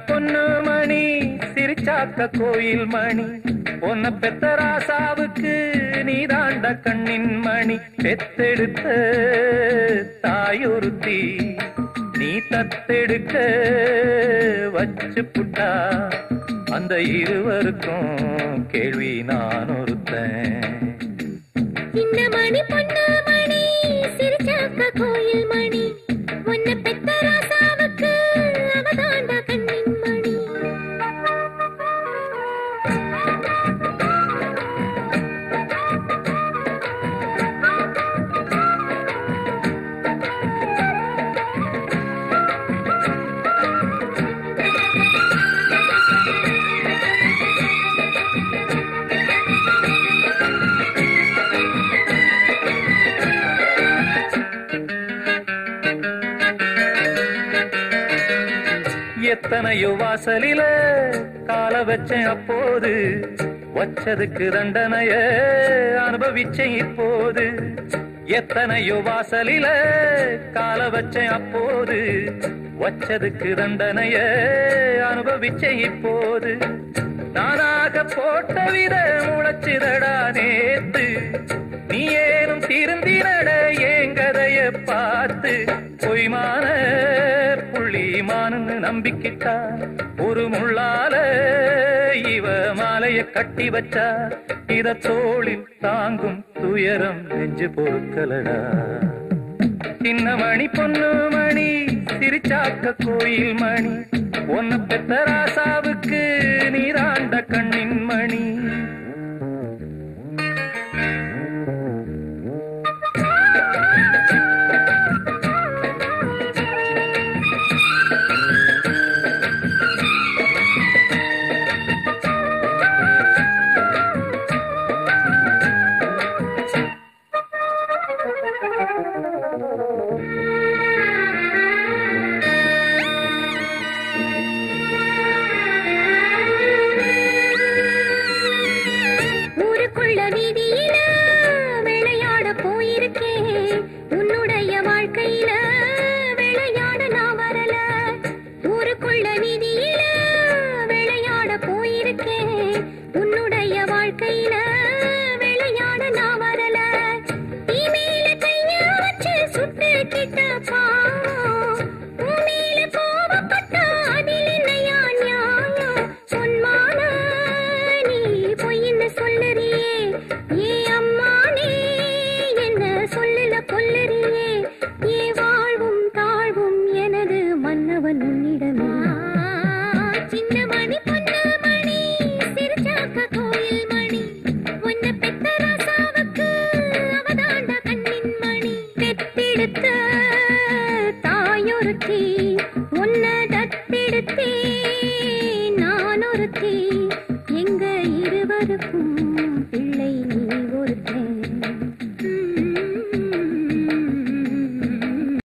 பொண்ணு மணி சிரிச்சாக்க கோயில் மணி பொன்ன பெத்த ராசாவுக்கு நீதாண்ட கண்ணின் மணி பெத்தெடுத்த தாயொருத்தி நீ தத்தெடுக்க வச்சு புட்டா அந்த இருவருக்கும் கேள்வி நான் ஒருத்தன் சின்ன மணி பொண்ணு மணி சிரிச்சாக்க கோயில் மணி உன்னை பெத்த ராசாவுக்கு அவதாண்டா கண்ணின் மணி எத்தனையோ வாசலில கால வச்சேன் அப்போது வச்சதுக்கு தண்டனைய அனுபவிச்சேன் இப்போது எத்தனையோ வாசலில கால வச்சேன் அப்போது வச்சதுக்கு தண்டனைய அனுபவிச்சேன் இப்போது நானாக போட்ட வித முளைச்சிதடா நேத்து நீ ஏனும் திருந்தினட ஏங்கதைய பார்த்து பொய்மான புள்ளிமானு நம்பிக்கிட்டா ஒரு முள்ளால இவ மாலைய கட்டி வச்சா இத தோளில் தாங்கும் துயரம் நெஞ்சு பொறுக்கலடா சின்ன மணி பொண்ணு மணி சிரிச்சாக்க கோயில் மணி ஒன்னு பெத்த ராசாவுக்கு நீராண்ட கண்ணின் மணி ஊருக்குள்ள வீதியில விளையாட போயிருக்கேன் உன்னுடைய வாழ்க்கையில விளையாட நான் வரல ஊருக்குள்ள வீதியில விளையாட போயிருக்கேன் உன்னுடைய வாழ்க்கையில விளையாட நான் வரல நீ மேல கைய வச்சு சுட்டு கிட்ட பாவம் உன் மேல கோபப்பட்டா அதில் என்னையா நியாயம் சொன்மான நீ பொய்ன்னு சொல்லுறியே ஏ அம்மானே என்ன சொல்லல கொல்லுறியே ஏ வாழ்வும் தாழ்வும் எனது மன்னவன் உன்னிடமே சின்ன மணி பொண்ணு மணி சிரிச்சாக்க கோயில் மணி உன்னை பெத்த ராசாவுக்கு அவதாண்ட கண்ணின் மணி பெத்தெடுத்த தாயொருத்தி உன்னை தத்தெடுத்தே நான் ஒருத்தி எங்க இருவருக்கும்